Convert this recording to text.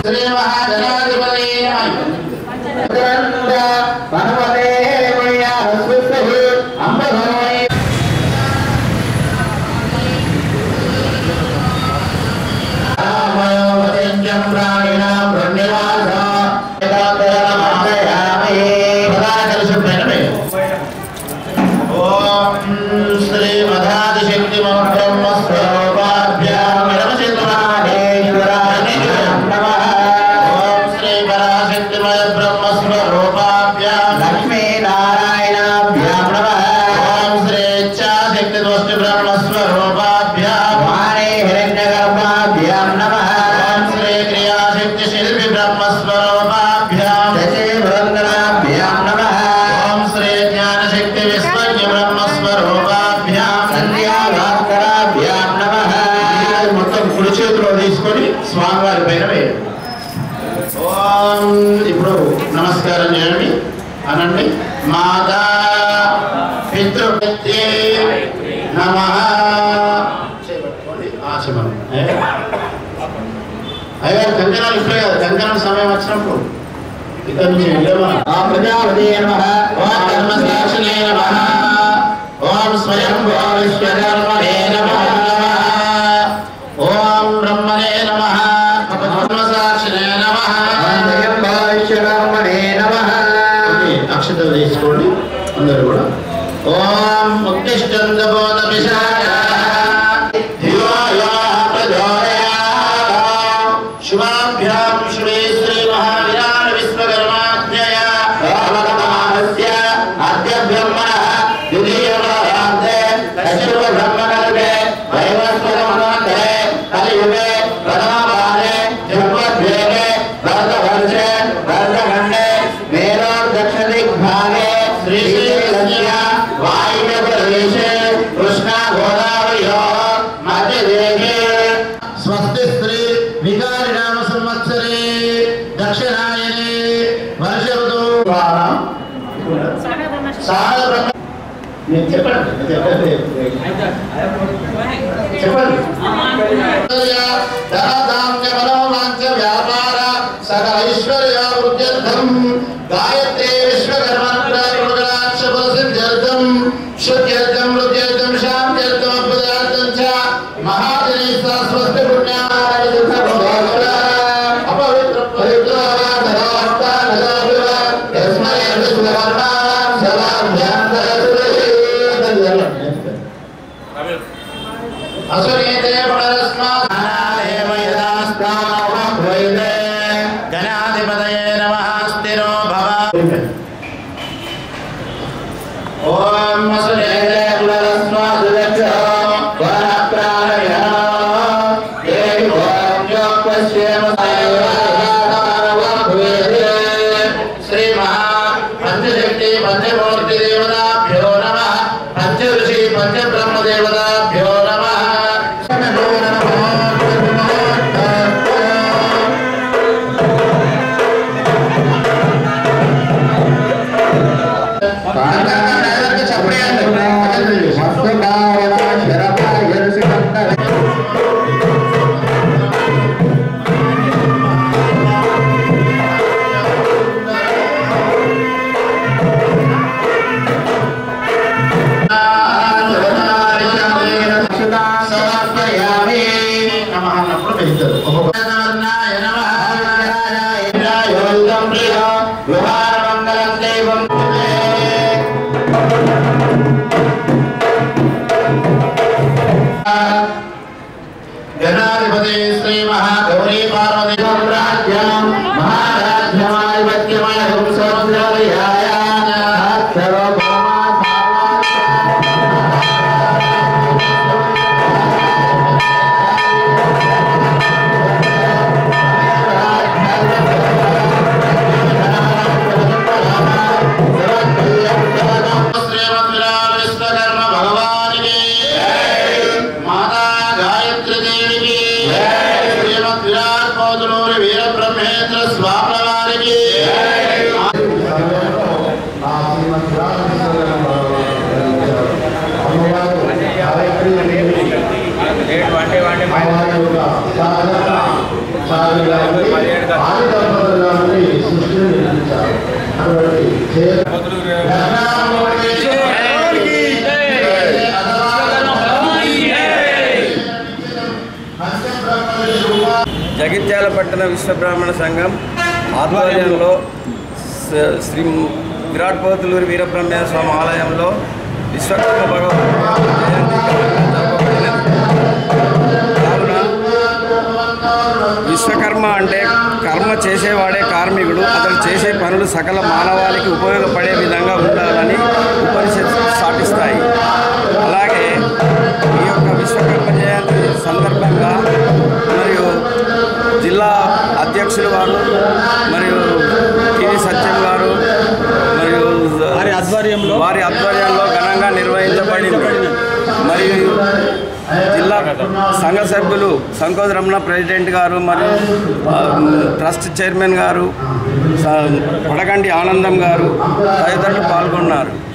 శ్రీ మహాజనాధిపతి భగవతే అంబధోయ్ శ్రీ మధాదిశక్తి ఓం శ్రీ పరాశక్తిమయ బ్రహ్మస్వరూపాభ్యాం లక్ష్మీనారాయణాభ్యాం నమః ఓం శ్రీ ఇచ్ఛాశక్తి దోష్టి బ్రహ్మస్వరూపాభ్యాం వాణే హిరణ్యగర్భాభ్యాం నమః ఓం శ్రీ క్రియాశక్తి శిల్పి బ్రహ్మస్వరూపాభ్యాం శశివృందనాభ్యాం నమః ఓం శ్రీ జ్ఞానశక్తి విశ్వజ్ఞ బ్రహ్మస్వరూపాభ్యాం సంధ్యాభాస్కరాభ్యాం నమః అది మొత్తం కుడి చేతిలో తీసుకొని స్వామివారి పైన వేయండి ఓం ఇప్పుడు నమస్కారం చేయండి అనండి మాతా పితృపత్యే నమ చేపట్టుకోండి ఆచమనం అయ్యారు కంకణాలు ఇప్పుడే కదా కంకణం సమయం వచ్చినప్పుడు ఇక్కడ నుంచి వెళ్ళేమా ఆ ప్రజాపతే నమః ఓం ధర్మసాక్షిణే నమః ఓం స్వయం విశ్వకర్మణే నమః ఓం బ్రహ్మణే నమః ధర్మసాక్షిణే నమః స్వయం భాష్యకర్మణే నమః ఓకే, అక్షతలు తీసుకోండి అందరూ కూడా ఓం ఉత్తిష్టంత బోధ పిశాచ ధియోయో ప్రచోదయాత్. శుభాభ్యాం శుభే శ్రీ మహావిరాట్ విశ్వకర్మాజ్ఞయ రామకమానస్య అద్య బ్రహ్మణః ద్వితీయవారాంతే దశరథ బ్రహ్మకల్పే వైవస్వతమనోత్తరే కలియుగే ప్రథమవారే జన్మద్వేగే భరతవర్షే భరతఖండే వేదోర్దక్షదిగ్భాగే శ్రీశైలస్య వాయువ్య ప్రదేశే కృష్ణా గోదావరియో మధ్యదేశే స్వస్తి స్త్రీ వికారి నామ సంవత్సరే దక్షిణాయనే వర్ష ఋతువు సాధన బ్రహ్మ నేను చెప్పండి చెప్పండి చెప్పండి ధనధాన్య మనోవాంఛ వ్యాపార సకల ఐశ్వర్య వృద్ధ్యర్థం గాయత్రీ విశ్వకర్మణాక్ష ప్రసిద్ధ్యర్థం శుద్ధ్యర్థం వృద్ధ్యర్థం శాంత్యర్థం అభ్యుదార్థం చ మహాజనీ స్వస్తి పుణ్యాయ అపవిత్ర పవిత్ర యస్మై విశ్వకర్మ అసురీతే పునరస్మాదేవ యదాస్తామవైతే గణాధిపతయే నమః స్థిరో భవ ఓం అసురీతే పునరస్మాదుదక్షో వరప్రాణయ దేవి ఓం యోగపశ్యేమ శ్రీ మహా పంచశక్తి పంచమూర్తి దేవతాభ్యో నమ పంచ ఋషి పంచ బ్రహ్మ దేవతాభ్యో నమ సమర్పయామి నమః అన్నప్పుడు పెడతారు ఒక్కొక్క నారాయణ నమః నారాయణ ప్రియ విహార మంగళం దైవం గణాధిపతి శ్రీ మహాగౌరీ పార్వతి రాజ్యం మహారాజ్యమాధిపత్యమయ సముద్రయాయ శ్రీమద్విరాట్ విశ్వకర్మ భగవానికి మాతా గాయత్రి దేవికి శ్రీమద్విరాట్ కోతులూరి వీర బ్రహ్మేంద్ర స్వాముల వారికి జగిత్యాలపట్టణ విశ్వబ్రాహ్మణ సంఘం ఆధ్వర్యంలో స- శ్రీ విరాట్ పోతులూరి వీరబ్రహ్మయ్య స్వామి ఆలయంలో విశ్వకర్మ భగవంతుని జయంతి ఘనంగా జరపబడినది కావున విశ్వకర్మ అంటే కర్మ చేసేవాడే కార్మికుడు అతను చేసే పనులు సకల మానవాళికి ఉపయోగపడే విధంగా ఉండాలని ఉపనిషత్తు సాటిస్తాయి అలాగే ఈ యొక్క విశ్వకర్మ జయంతి సందర్భంగా మరియు జిల్లా అధ్యక్షులు వారు మరియు కెవి సత్యం గారు మరియు వారి ఆధ్వర్యంలో వారి ఆధ్వర్యంలో ఘనంగా నిర్వహించబడింది మరియు జిల్లా సంఘ సభ్యులు సంకోజ్ రమణ ప్రెసిడెంట్ గారు మరియు ఆ, ట్రస్ట్ చైర్మన్ గారు స- కొడకండి ఆనందం గారు తదితరులు పాల్గొన్నారు